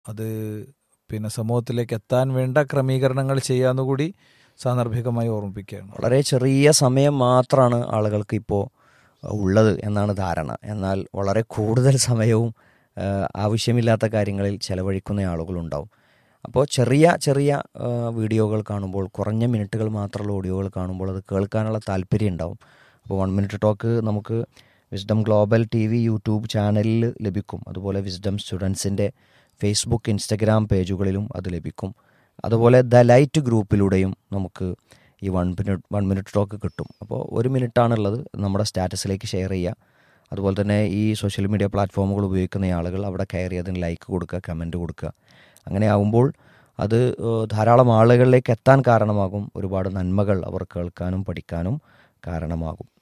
അത് പിന്നെ സമൂഹത്തിലേക്ക് എത്താൻ വേണ്ട ക്രമീകരണങ്ങൾ ചെയ്യാമെന്ന് കൂടി സാന്ദർഭികമായി ഓർമ്മിപ്പിക്കുകയാണ് വളരെ ചെറിയ സമയം മാത്രമാണ് ആളുകൾക്ക് ഇപ്പോൾ ഉള്ളത് എന്നാണ് ധാരണ എന്നാൽ വളരെ കൂടുതൽ സമയവും ആ, ആവശ്യമില്ലാത്ത കാര്യങ്ങളിൽ ചെലവഴിക്കുന്ന ആളുകളുണ്ടാവും അപ്പോൾ ചെറിയ ചെറിയ ആ, വീഡിയോകൾ കാണുമ്പോൾ കുറഞ്ഞ മിനിറ്റുകൾ മാത്രമുള്ള ഓഡിയോകൾ കാണുമ്പോൾ അത് കേൾക്കാനുള്ള താല്പര്യം ഉണ്ടാവും അപ്പോൾ വൺ മിനിറ്റ് ടോക്ക് നമുക്ക് wisdom global T V YouTube ചാനലിൽ ലഭിക്കും അതുപോലെ വിസ്ഡം സ്റ്റുഡൻസിൻ്റെ ഫേസ്ബുക്ക് ഇൻസ്റ്റഗ്രാം പേജുകളിലും അത് ലഭിക്കും അതുപോലെ ദ ലൈറ്റ് ഗ്രൂപ്പിലൂടെയും നമുക്ക് ഈ one minute one minute talk കിട്ടും അപ്പോൾ ഒരു മിനിറ്റാണുള്ളത് നമ്മുടെ സ്റ്റാറ്റസിലേക്ക് ഷെയർ ചെയ്യുക അതുപോലെ തന്നെ ഈ സോഷ്യൽ മീഡിയ പ്ലാറ്റ്ഫോമുകൾ ഉപയോഗിക്കുന്ന ആളുകൾ അവിടെ കയറി അതിന് ലൈക്ക് കൊടുക്കുക കമൻറ്റ് കൊടുക്കുക അങ്ങനെ ആവുമ്പോൾ അത് ഏഹ്, ധാരാളം ആളുകളിലേക്ക് എത്താൻ കാരണമാകും ഒരുപാട് നന്മകൾ അവർ കേൾക്കാനും പഠിക്കാനും കാരണമാകും